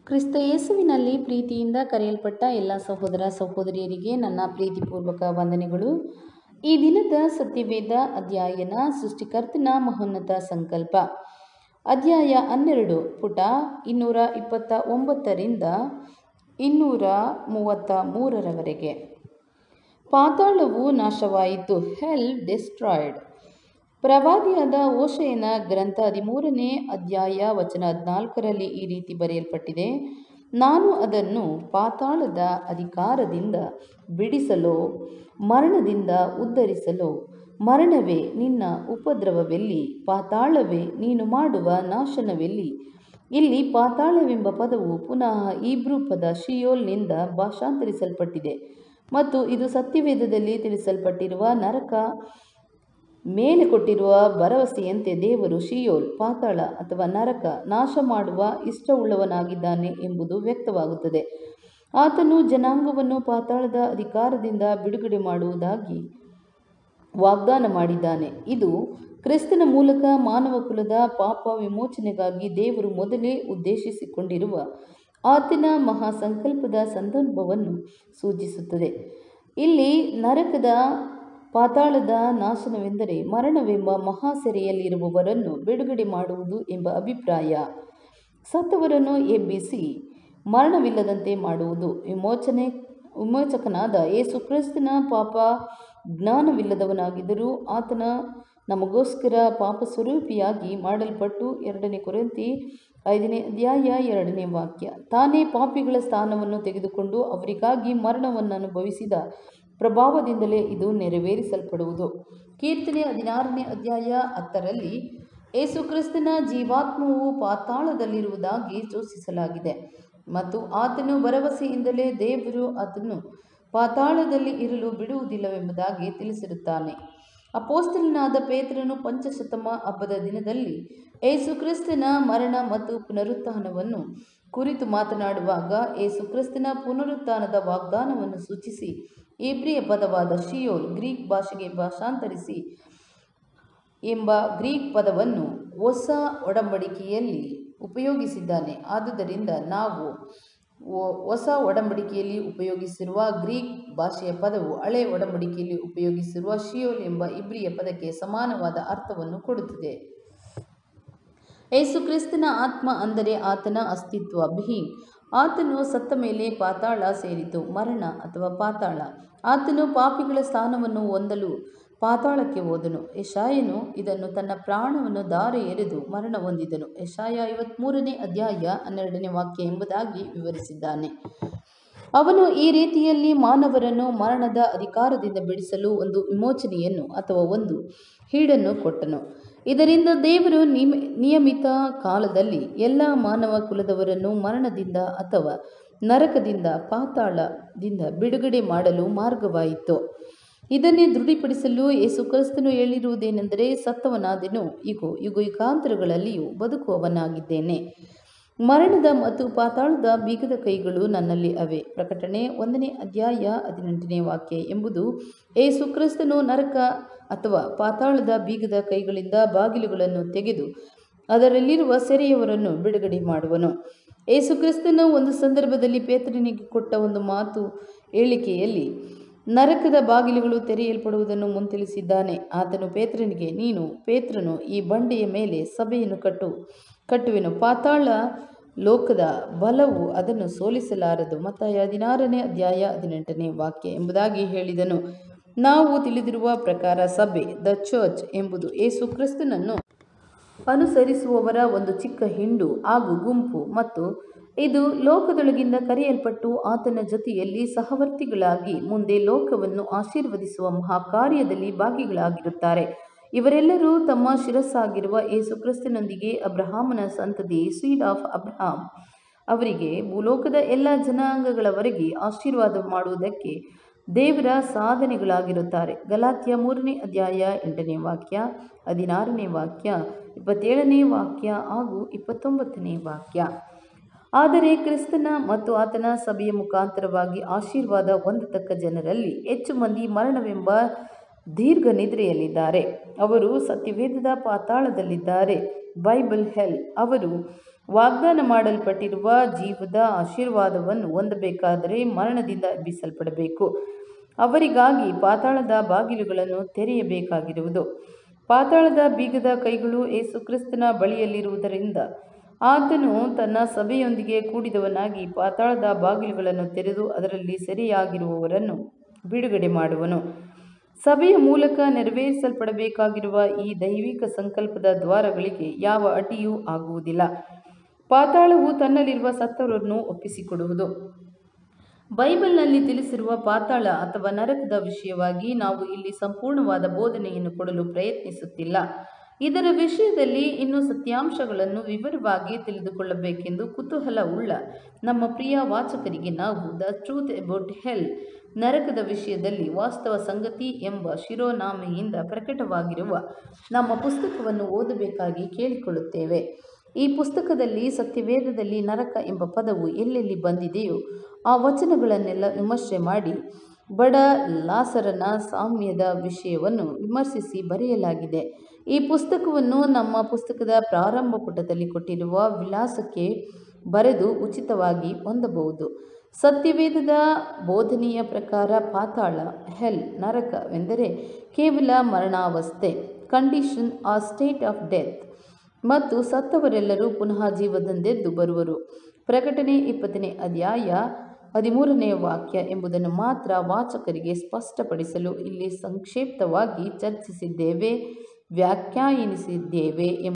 ಕ್ರಿಸ್ತ ಯೇಸುವಿನಲ್ಲಿ ಪ್ರೀತಿಯಿಂದ ಕರೆಯಲ್ಪಟ್ಟ ಎಲ್ಲ ಸಹೋದರ ಸಹೋದರಿಯರಿಗೆ ನನ್ನ ಪ್ರೀತಿಪೂರ್ವಕ ವಂದನೆಗಳು ಈ ದಿನದ ಸತ್ಯವೇದ ಅಧ್ಯಯನ ಸೃಷ್ಟಿಕರ್ತನ ಮಹೋನ್ನತ ಸಂಕಲ್ಪ ಅಧ್ಯಾಯ ಹನ್ನೆರಡು ಪುಟ ಇನ್ನೂರ ಇಪ್ಪತ್ತ ಒಂಬತ್ತರಿಂದ ಇನ್ನೂರ ಮೂವತ್ತ ಮೂರರವರೆಗೆ ಪಾತಾಳವು ನಾಶವಾಯಿತು ಹೆಲ್ ಡಿಸ್ಟ್ರಾಯ್ಡ್ ಪ್ರವಾದಿಯಾದ ಓಶಯನ ಗ್ರಂಥ ಹದಿಮೂರನೇ ಅಧ್ಯಾಯ ವಚನ ಹದಿನಾಲ್ಕರಲ್ಲಿ ಈ ರೀತಿ ಬರೆಯಲ್ಪಟ್ಟಿದೆ ನಾನು ಅದನ್ನು ಪಾತಾಳದ ಅಧಿಕಾರದಿಂದ ಬಿಡಿಸಲು ಮರಣದಿಂದ ಉದ್ಧರಿಸಲು ಮರಣವೇ ನಿನ್ನ ಉಪದ್ರವವೆಲ್ಲಿ ಪಾತಾಳವೇ ನೀನು ಮಾಡುವ ನಾಶನವೆಲ್ಲಿ ಇಲ್ಲಿ ಪಾತಾಳವೆಂಬ ಪದವು ಪುನಃ ಈಬ್ರೂ ಪದ ಶಿಯೋಲ್ನಿಂದ ಭಾಷಾಂತರಿಸಲ್ಪಟ್ಟಿದೆ ಮತ್ತು ಇದು ಸತ್ಯವೇದದಲ್ಲಿ ತಿಳಿಸಲ್ಪಟ್ಟಿರುವ ನರಕ ಮೇಲೆ ಕೊಟ್ಟಿರುವ ಭರವಸೆಯಂತೆ ದೇವರು ಶಿಯೋಲ್ ಪಾತಾಳ ಅಥವಾ ನರಕ ನಾಶ ಮಾಡುವ ಇಷ್ಟವುಳ್ಳವನಾಗಿದ್ದಾನೆ ಎಂಬುದು ವ್ಯಕ್ತವಾಗುತ್ತದೆ ಆತನು ಜನಾಂಗವನ್ನು ಪಾತಾಳದ ಅಧಿಕಾರದಿಂದ ಬಿಡುಗಡೆ ಮಾಡುವುದಾಗಿ ವಾಗ್ದಾನ ಮಾಡಿದ್ದಾನೆ ಇದು ಕ್ರಿಸ್ತನ ಮೂಲಕ ಮಾನವ ಕುಲದ ಪಾಪ ವಿಮೋಚನೆಗಾಗಿ ದೇವರು ಮೊದಲೇ ಉದ್ದೇಶಿಸಿಕೊಂಡಿರುವ ಆತನ ಮಹಾ ಸಂಕಲ್ಪದ ಸಂದರ್ಭವನ್ನು ಸೂಚಿಸುತ್ತದೆ ಇಲ್ಲಿ ನರಕದ ಪಾತಾಳದ ನಾಶನವೆಂದರೆ ಮರಣವೆಂಬ ಮಹಾಸೆರೆಯಲ್ಲಿರುವವರನ್ನು ಬಿಡುಗಡೆ ಮಾಡುವುದು ಎಂಬ ಅಭಿಪ್ರಾಯ ಸತ್ತವರನ್ನು ಎಬ್ಬಿಸಿ ಮರಣವಿಲ್ಲದಂತೆ ಮಾಡುವುದು ವಿಮೋಚನೆ ವಿಮೋಚಕನಾದ ಯೇಸು ಕ್ರಿಸ್ತನ ಪಾಪ ಜ್ಞಾನವಿಲ್ಲದವನಾಗಿದ್ದರೂ ಆತನ ನಮಗೋಸ್ಕರ ಪಾಪ ಸ್ವರೂಪಿಯಾಗಿ ಮಾಡಲ್ಪಟ್ಟು ಎರಡನೇ ಕೊರಂತಿ ಐದನೇ ಅಧ್ಯಾಯ ಎರಡನೇ ವಾಕ್ಯ ತಾನೇ ಪಾಪಿಗಳ ಸ್ಥಾನವನ್ನು ತೆಗೆದುಕೊಂಡು ಅವರಿಗಾಗಿ ಮರಣವನ್ನು ಅನುಭವಿಸಿದ ಪ್ರಭಾವದಿಂದಲೇ ಇದು ನೆರವೇರಿಸಲ್ಪಡುವುದು ಕೀರ್ತನೆ ಹದಿನಾರನೇ ಅಧ್ಯಾಯ ಹತ್ತರಲ್ಲಿ ಯೇಸು ಕ್ರಿಸ್ತನ ಜೀವಾತ್ಮವು ಪಾತಾಳದಲ್ಲಿರುವುದಾಗಿ ಸೂಚಿಸಲಾಗಿದೆ ಮತ್ತು ಆತನು ಭರವಸೆಯಿಂದಲೇ ದೇವರು ಆತನು ಪಾತಾಳದಲ್ಲಿ ಇರಲು ಬಿಡುವುದಿಲ್ಲವೆಂಬುದಾಗಿ ತಿಳಿಸಿರುತ್ತಾನೆ ಅಪೋಸ್ತಲನಾದ ಪೇತ್ರನು ಪಂಚಶತಮ ಹಬ್ಬದ ದಿನದಲ್ಲಿ ಏಸು ಕ್ರಿಸ್ತನ ಮರಣ ಮತ್ತು ಪುನರುತ್ಥಾನವನ್ನು ಕುರಿತು ಮಾತನಾಡುವಾಗ ಏಸು ಕ್ರಿಸ್ತನ ಪುನರುತ್ಥಾನದ ವಾಗ್ದಾನವನ್ನು ಸೂಚಿಸಿ ಇಬ್ರಿಯ ಪದವಾದ ಶಿಯೋಲ್ ಗ್ರೀಕ್ ಭಾಷೆಗೆ ಭಾಷಾಂತರಿಸಿ ಎಂಬ ಗ್ರೀಕ್ ಪದವನ್ನು ಹೊಸ ಒಡಂಬಡಿಕೆಯಲ್ಲಿ ಉಪಯೋಗಿಸಿದ್ದಾನೆ ಆದುದರಿಂದ ನಾವು ಹೊಸ ಒಡಂಬಡಿಕೆಯಲ್ಲಿ ಉಪಯೋಗಿಸಿರುವ ಗ್ರೀಕ್ ಭಾಷೆಯ ಪದವು ಹಳೆ ಒಡಂಬಡಿಕೆಯಲ್ಲಿ ಉಪಯೋಗಿಸಿರುವ ಶಿಯೋಲ್ ಎಂಬ ಇಬ್ರಿಯ ಪದಕ್ಕೆ ಸಮಾನವಾದ ಅರ್ಥವನ್ನು ಕೊಡುತ್ತದೆ ಯೇಸು ಕ್ರಿಸ್ತನ ಆತ್ಮ ಅಂದರೆ ಆತನ ಅಸ್ತಿತ್ವ ಬೀಯಿಂಗ್ ಆತನು ಸತ್ತ ಮೇಲೆ ಪಾತಾಳ ಸೇರಿತು ಮರಣ ಅಥವಾ ಪಾತಾಳ ಆತನು ಪಾಪಿಗಳ ಸ್ಥಾನವನ್ನು ಹೊಂದಲು ಪಾತಾಳಕ್ಕೆ ಹೋದನು ಯಶಾಯನು ಇದನ್ನು ತನ್ನ ಪ್ರಾಣವನ್ನು ದಾರೆ ಎರೆದು ಮರಣ ಹೊಂದಿದನು ಯಶಾಯ ಐವತ್ಮೂರನೇ ಅಧ್ಯಾಯ ಹನ್ನೆರಡನೇ ವಾಕ್ಯ ಎಂಬುದಾಗಿ ವಿವರಿಸಿದ್ದಾನೆ ಅವನು ಈ ರೀತಿಯಲ್ಲಿ ಮಾನವರನ್ನು ಮರಣದ ಅಧಿಕಾರದಿಂದ ಬಿಡಿಸಲು ಒಂದು ವಿಮೋಚನೆಯನ್ನು ಅಥವಾ ಒಂದು ಹೀಡನ್ನು ಕೊಟ್ಟನು ಇದರಿಂದ ದೇವರು ನಿಮ ನಿಯಮಿತ ಕಾಲದಲ್ಲಿ ಎಲ್ಲ ಮಾನವ ಕುಲದವರನ್ನು ಮರಣದಿಂದ ಅಥವಾ ನರಕದಿಂದ ಪಾತಾಳದಿಂದ ಬಿಡುಗಡೆ ಮಾಡಲು ಮಾರ್ಗವಾಯಿತು ಇದನ್ನೇ ದೃಢಪಡಿಸಲು ಯೇಸು ಕ್ರಿಸ್ತನು ಹೇಳಿರುವುದೇನೆಂದರೆ ಸತ್ತವನಾದೆನು ಇಗೋ ಯುಗ ಯುಗಾಂತರಗಳಲ್ಲಿಯೂ ಬದುಕುವವನಾಗಿದ್ದೇನೆ ಮರಣದ ಮತ್ತು ಪಾತಾಳದ ಬೀಗದ ಕೈಗಳು ನನ್ನಲ್ಲಿ ಅವೆ ಪ್ರಕಟಣೆ ಒಂದನೇ ಅಧ್ಯಾಯ ಹದಿನೆಂಟನೇ ವಾಕ್ಯ ಎಂಬುದು ಏಸು ಕ್ರಿಸ್ತನು ನರಕ ಅಥವಾ ಪಾತಾಳದ ಬೀಗದ ಕೈಗಳಿಂದ ಬಾಗಿಲುಗಳನ್ನು ತೆಗೆದು ಅದರಲ್ಲಿರುವ ಸೆರೆಯವರನ್ನು ಬಿಡುಗಡೆ ಮಾಡುವನು ಏಸು ಕ್ರಿಸ್ತನು ಒಂದು ಸಂದರ್ಭದಲ್ಲಿ ಪೇತ್ರನಿಗೆ ಕೊಟ್ಟ ಒಂದು ಮಾತು ಹೇಳಿಕೆಯಲ್ಲಿ ನರಕದ ಬಾಗಿಲುಗಳು ತೆರೆಯಲ್ಪಡುವುದನ್ನು ಮುಂತಿಳಿಸಿದ್ದಾನೆ ಆತನು ಪೇತ್ರನಿಗೆ ನೀನು ಪೇತ್ರನು ಈ ಬಂಡೆಯ ಮೇಲೆ ಸಭೆಯನ್ನು ಕಟ್ಟು ಕಟ್ಟುವೆನು ಪಾತಾಳ ಲೋಕದ ಬಲವು ಅದನ್ನು ಸೋಲಿಸಲಾರದು ಮತ್ತು ಹದಿನಾರನೇ ಅಧ್ಯಾಯ ಹದಿನೆಂಟನೇ ವಾಕ್ಯ ಎಂಬುದಾಗಿ ಹೇಳಿದನು ನಾವು ತಿಳಿದಿರುವ ಪ್ರಕಾರ ಸಭೆ ದ ಚರ್ಚ್ ಎಂಬುದು ಏಸು ಕ್ರಿಸ್ತನನ್ನು ಅನುಸರಿಸುವವರ ಒಂದು ಚಿಕ್ಕ ಹಿಂಡು ಹಾಗೂ ಗುಂಪು ಮತ್ತು ಇದು ಲೋಕದೊಳಗಿಂದ ಕರೆಯಲ್ಪಟ್ಟು ಆತನ ಜೊತೆಯಲ್ಲಿ ಸಹವರ್ತಿಗಳಾಗಿ ಮುಂದೆ ಲೋಕವನ್ನು ಆಶೀರ್ವದಿಸುವ ಮಹಾಕಾರ್ಯದಲ್ಲಿ ಭಾಗಿಗಳಾಗಿರುತ್ತಾರೆ ಇವರೆಲ್ಲರೂ ತಮ್ಮ ಶಿರಸ್ಸಾಗಿರುವ ಯೇಸು ಕ್ರಿಸ್ತನೊಂದಿಗೆ ಅಬ್ರಹಾಮನ ಸಂತತಿ ಸೀಡ್ ಆಫ್ ಅಬ್ರಹಾಂ ಅವರಿಗೆ ಭೂಲೋಕದ ಎಲ್ಲ ಜನಾಂಗಗಳವರೆಗೆ ಆಶೀರ್ವಾದ ಮಾಡುವುದಕ್ಕೆ ದೇವರ ಸಾಧನೆಗಳಾಗಿರುತ್ತಾರೆ ಗಲಾತ್ಯ ಮೂರನೇ ಅಧ್ಯಾಯ ಎಂಟನೇ ವಾಕ್ಯ ಹದಿನಾರನೇ ವಾಕ್ಯ ಇಪ್ಪತ್ತೇಳನೇ ವಾಕ್ಯ ಹಾಗೂ ಇಪ್ಪತ್ತೊಂಬತ್ತನೇ ವಾಕ್ಯ ಆದರೆ ಕ್ರಿಸ್ತನ ಮತ್ತು ಆತನ ಸಭೆಯ ಮುಖಾಂತರವಾಗಿ ಆಶೀರ್ವಾದ ಹೊಂದತಕ್ಕ ಜನರಲ್ಲಿ ಹೆಚ್ಚು ಮಂದಿ ಮರಣವೆಂಬ ದೀರ್ಘ ನಿದ್ರೆಯಲ್ಲಿದ್ದಾರೆ ಅವರು ಸತ್ಯವೇದದ ಪಾತಾಳದಲ್ಲಿದ್ದಾರೆ ಬೈಬಲ್ ಹೆಲ್ ಅವರು ವಾಗ್ದಾನ ಮಾಡಲ್ಪಟ್ಟಿರುವ ಜೀವದ ಆಶೀರ್ವಾದವನ್ನು ಹೊಂದಬೇಕಾದರೆ ಮರಣದಿಂದ ಎಬ್ಬಿಸಲ್ಪಡಬೇಕು ಅವರಿಗಾಗಿ ಪಾತಾಳದ ಬಾಗಿಲುಗಳನ್ನು ತೆರೆಯಬೇಕಾಗಿರುವುದು ಪಾತಾಳದ ಬೀಗದ ಕೈಗಳು ಯೇಸುಕ್ರಿಸ್ತನ ಬಳಿಯಲ್ಲಿರುವುದರಿಂದ ಆತನು ತನ್ನ ಸಭೆಯೊಂದಿಗೆ ಕೂಡಿದವನಾಗಿ ಪಾತಾಳದ ಬಾಗಿಲುಗಳನ್ನು ತೆರೆದು ಅದರಲ್ಲಿ ಸೆರೆಯಾಗಿರುವವರನ್ನು ಬಿಡುಗಡೆ ಮಾಡುವನು ಸಭೆಯ ಮೂಲಕ ನೆರವೇರಿಸಲ್ಪಡಬೇಕಾಗಿರುವ ಈ ದೈವಿಕ ಸಂಕಲ್ಪದ ದ್ವಾರಗಳಿಗೆ ಯಾವ ಅಡ್ಡಿಯೂ ಆಗುವುದಿಲ್ಲ ಪಾತಾಳವು ತನ್ನಲ್ಲಿರುವ ಸತ್ತವರನ್ನು ಒಪ್ಪಿಸಿಕೊಡುವುದು ಬೈಬಲ್ನಲ್ಲಿ ತಿಳಿಸಿರುವ ಪಾತಾಳ ಅಥವಾ ನರಕದ ವಿಷಯವಾಗಿ ನಾವು ಇಲ್ಲಿ ಸಂಪೂರ್ಣವಾದ ಬೋಧನೆಯನ್ನು ಕೊಡಲು ಪ್ರಯತ್ನಿಸುತ್ತಿಲ್ಲ ಇದರ ವಿಷಯದಲ್ಲಿ ಇನ್ನೂ ಸತ್ಯಾಂಶಗಳನ್ನು ವಿವರವಾಗಿ ತಿಳಿದುಕೊಳ್ಳಬೇಕೆಂದು ಕುತೂಹಲ ಉಳ್ಳ ನಮ್ಮ ಪ್ರಿಯ ವಾಚಕರಿಗೆ ನಾವು ದ ಟ್ರೂತ್ ಅಬೌಟ್ ಹೆಲ್ ನರಕದ ವಿಷಯದಲ್ಲಿ ವಾಸ್ತವ ಸಂಗತಿ ಎಂಬ ಶಿರೋನಾಮೆಯಿಂದ ಪ್ರಕಟವಾಗಿರುವ ನಮ್ಮ ಪುಸ್ತಕವನ್ನು ಓದಬೇಕಾಗಿ ಕೇಳಿಕೊಳ್ಳುತ್ತೇವೆ ಈ ಪುಸ್ತಕದಲ್ಲಿ ಸತ್ಯವೇದದಲ್ಲಿ ನರಕ ಎಂಬ ಪದವು ಎಲ್ಲೆಲ್ಲಿ ಬಂದಿದೆಯೋ ಆ ವಚನಗಳನ್ನೆಲ್ಲ ವಿಮರ್ಶೆ ಮಾಡಿ ಬಡ ಲಾಸರನ ಸಾಮ್ಯದ ವಿಷಯವನ್ನು ವಿಮರ್ಶಿಸಿ ಬರೆಯಲಾಗಿದೆ ಈ ಪುಸ್ತಕವನ್ನು ನಮ್ಮ ಪುಸ್ತಕದ ಪ್ರಾರಂಭ ಪುಟದಲ್ಲಿ ಕೊಟ್ಟಿರುವ ವಿಳಾಸಕ್ಕೆ ಬರೆದು ಉಚಿತವಾಗಿ ಹೊಂದಬಹುದು ಸತ್ಯವೇದದ ಬೋಧನೆಯ ಪ್ರಕಾರ ಪಾತಾಳ ಹೆಲ್ ನರಕವೆಂದರೆ ಕೇವಲ ಮರಣಾವಸ್ಥೆ ಕಂಡೀಷನ್ ಆ ಸ್ಟೇಟ್ ಆಫ್ ಡೆತ್ ಮತ್ತು ಸತ್ತವರೆಲ್ಲರೂ ಪುನಃ ಜೀವದಂದೆದ್ದು ಬರುವರು ಪ್ರಕಟಣೆ ಇಪ್ಪತ್ತನೇ ಅಧ್ಯಾಯ ಹದಿಮೂರನೆಯ ವಾಕ್ಯ ಎಂಬುದನ್ನು ಮಾತ್ರ ವಾಚಕರಿಗೆ ಸ್ಪಷ್ಟಪಡಿಸಲು ಇಲ್ಲಿ ಸಂಕ್ಷಿಪ್ತವಾಗಿ ಚರ್ಚಿಸಿದ್ದೇವೆ ವ್ಯಾಖ್ಯಾನಿಸಿದ್ದೇವೆ ಎಂಬ